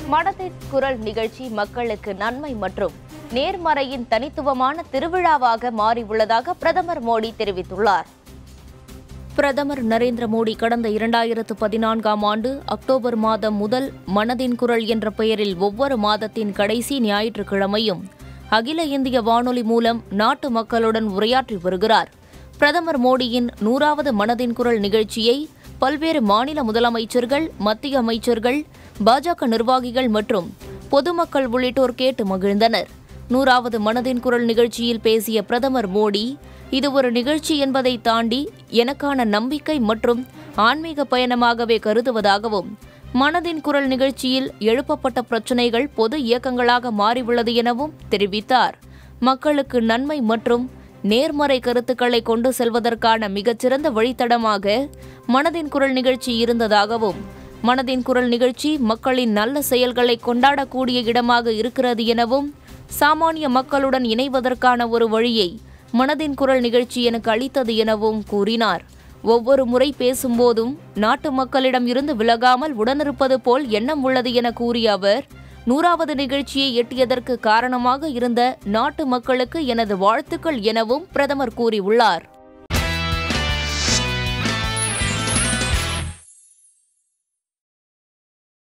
மனதின் குரல் நிகழ்ச்சி மக்களுக்கு நன்மை மற்றும் நேர்மறையின் தனித்துவமான திருவிழாவாக மாறியுள்ளதாக பிரதமர் மோடி தெரிவித்துள்ளார் பிரதமர் நரேந்திர மோடி கடந்த இரண்டாயிரத்து பதினான்காம் ஆண்டு அக்டோபர் மாதம் முதல் மனதின் குரல் என்ற பெயரில் ஒவ்வொரு மாதத்தின் கடைசி ஞாயிற்றுக்கிழமையும் அகில இந்திய வானொலி மூலம் நாட்டு மக்களுடன் உரையாற்றி வருகிறார் பிரதமர் மோடியின் நூறாவது மனதின் குரல் நிகழ்ச்சியை பல்வேறு மாநில முதலமைச்சர்கள் மத்திய அமைச்சர்கள் பாஜக நிர்வாகிகள் மற்றும் பொதுமக்கள் உள்ளிட்டோர் கேட்டு மகிழ்ந்தனர் நூறாவது மனதின் குரல் நிகழ்ச்சியில் பேசிய பிரதமர் மோடி இது ஒரு நிகழ்ச்சி என்பதை தாண்டி எனக்கான நம்பிக்கை மற்றும் ஆன்மீக பயணமாகவே கருதுவதாகவும் மனதின் குரல் நிகழ்ச்சியில் எழுப்பப்பட்ட பிரச்சினைகள் பொது இயக்கங்களாக மாறியுள்ளது எனவும் தெரிவித்தார் மக்களுக்கு நன்மை மற்றும் நேர்மறை கருத்துக்களை கொண்டு செல்வதற்கான மிகச்சிறந்த வழித்தடமாக மனதின் குரல் நிகழ்ச்சி இருந்ததாகவும் மனதின் குரல் நிகழ்ச்சி மக்களின் நல்ல செயல்களை கொண்டாடக்கூடிய இடமாக இருக்கிறது எனவும் சாமானிய மக்களுடன் இணைவதற்கான ஒரு வழியை மனதின் குரல் நிகழ்ச்சி எனக்கு அளித்தது எனவும் கூறினார் ஒவ்வொரு முறை பேசும்போதும் நாட்டு மக்களிடம் இருந்து விலகாமல் உடனிருப்பது போல் எண்ணம் உள்ளது என கூறிய அவர் நூறாவது நிகழ்ச்சியை எட்டியதற்கு காரணமாக இருந்த நாட்டு மக்களுக்கு எனது வாழ்த்துக்கள் எனவும் பிரதமர் கூறியுள்ளார்